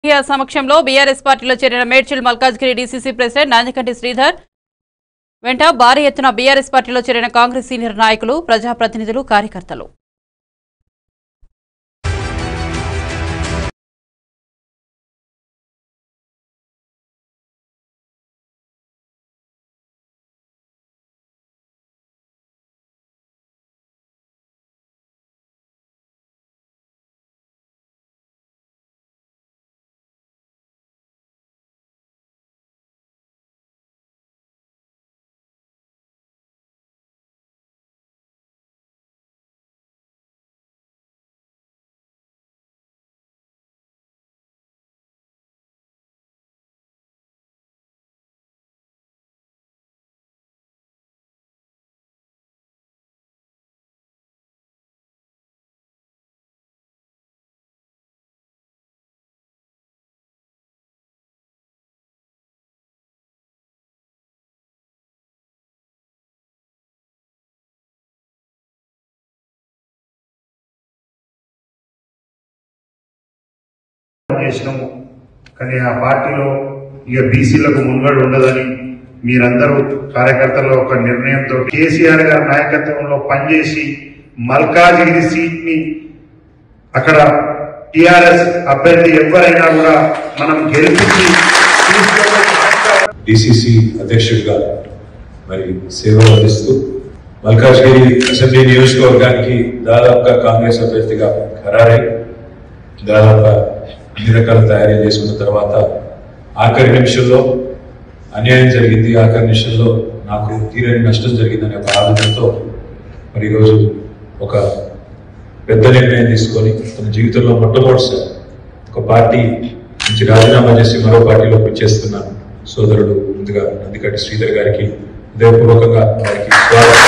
Media సమక్షంలో BRS పార్టీలో చేరిన మేడ్చల్ మల్కాజ్గిరి డీసీసీ ప్రెసిడెంట్ నాంజకంటి శ్రీధర్ వెంట భారీ ఎత్తున బీఆర్ఎస్ పార్టీలో చేరిన కాంగ్రెస్ సీనియర్ నాయకులు ప్రజాప్రతినిధులు కార్యకర్తలు చేసినాము కానీ ఆ పార్టీలో ఇక బీసీలకు మునుగడు ఉండదని మీరందరూ కార్యకర్తల ఒక నిర్ణయంతో కేసీఆర్ గారి నాయకత్వంలో పనిచేసి మల్కాజిగిరి సీట్ ని అక్కడ టిఆర్ఎస్ అభ్యర్థి ఎవరైనా కూడా మనం గెలిపించి తీసుకోవాలి. డిసిసి అధ్యక్షుడిగా మరి సేవలు అందిస్తూ మల్కాజ్గిరి అసెంబ్లీ నియోజకవర్గానికి దాదాపుగా కాంగ్రెస్ అభ్యర్థిగా ఖరారై దాదాపుగా అన్ని రకాల తయారీ చేసుకున్న తర్వాత ఆఖరి నిమిషంలో అన్యాయం జరిగింది ఆఖరి నిమిషంలో నాకు తీరని నష్టం జరిగిందనే ఒక ఆలోచనతో మరి ఈరోజు ఒక పెద్ద నిర్ణయం తీసుకొని తన జీవితంలో మొట్టమొదటిసారి ఒక పార్టీ నుంచి రాజీనామా చేసి మరో పార్టీలోకి వచ్చేస్తున్న సోదరుడు ముందుగా నందికటి శ్రీధర్ గారికి హృదయపూర్వకంగా వారికి స్వాగతం